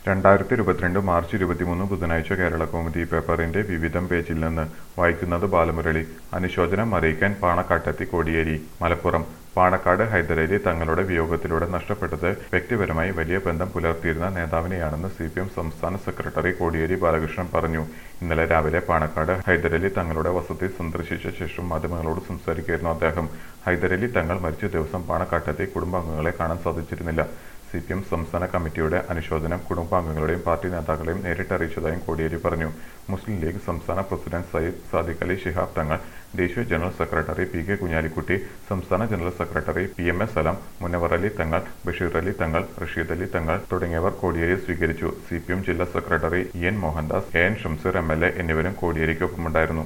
രണ്ടായിരത്തി ഇരുപത്തിരണ്ട് മാർച്ച് ഇരുപത്തിമൂന്ന് ബുധനാഴ്ച കേരള കൗമുദി പേപ്പറിന്റെ വിവിധം പേജിൽ നിന്ന് വായിക്കുന്നത് ബാലമുരളി അനുശോചനം അറിയിക്കാൻ പാണക്കാട്ടെത്തി കോടിയേരി മലപ്പുറം പാണക്കാട് ഹൈദരലി തങ്ങളുടെ വിയോഗത്തിലൂടെ നഷ്ടപ്പെട്ടത് വ്യക്തിപരമായി വലിയ ബന്ധം പുലർത്തിയിരുന്ന നേതാവിനെയാണെന്ന് സി പി എം സംസ്ഥാന സെക്രട്ടറി കോടിയേരി ബാലകൃഷ്ണൻ പറഞ്ഞു ഇന്നലെ രാവിലെ പാണക്കാട് ഹൈദരലി തങ്ങളുടെ വസതി സന്ദർശിച്ച ശേഷം മാധ്യമങ്ങളോട് സംസാരിക്കുകയായിരുന്നു അദ്ദേഹം ഹൈദരലി തങ്ങൾ മരിച്ച ദിവസം പാണക്കാട്ടെത്തി കുടുംബാംഗങ്ങളെ കാണാൻ സാധിച്ചിരുന്നില്ല സി പി എം സംസ്ഥാന കമ്മിറ്റിയുടെ അനുശോചനം കുടുംബാംഗങ്ങളെയും പാർട്ടി നേതാക്കളെയും നേരിട്ട് അറിയിച്ചതായും കോടിയേരി പറഞ്ഞു മുസ്ലിം ലീഗ് സംസ്ഥാന പ്രസിഡന്റ് സയ്യിദ് സാദിഖ് അലി ശിഹാബ് തങ്ങൾ ദേശീയ general secretary P K Kunhalikutty സംസ്ഥാന general secretary P M S Salam Munavvar Ali Thangal Basheer Ali തങ്ങൾ റഷീദ് അലി തങ്ങൾ തുടങ്ങിയവർ കോടിയേരിയെ സ്വീകരിച്ചു സി പി എം ജില്ലാ secretary E N Mohandas A N Shamseer M L A എന്നിവരും കോടിയേരിക്കൊപ്പമുണ്ടായിരുന്നു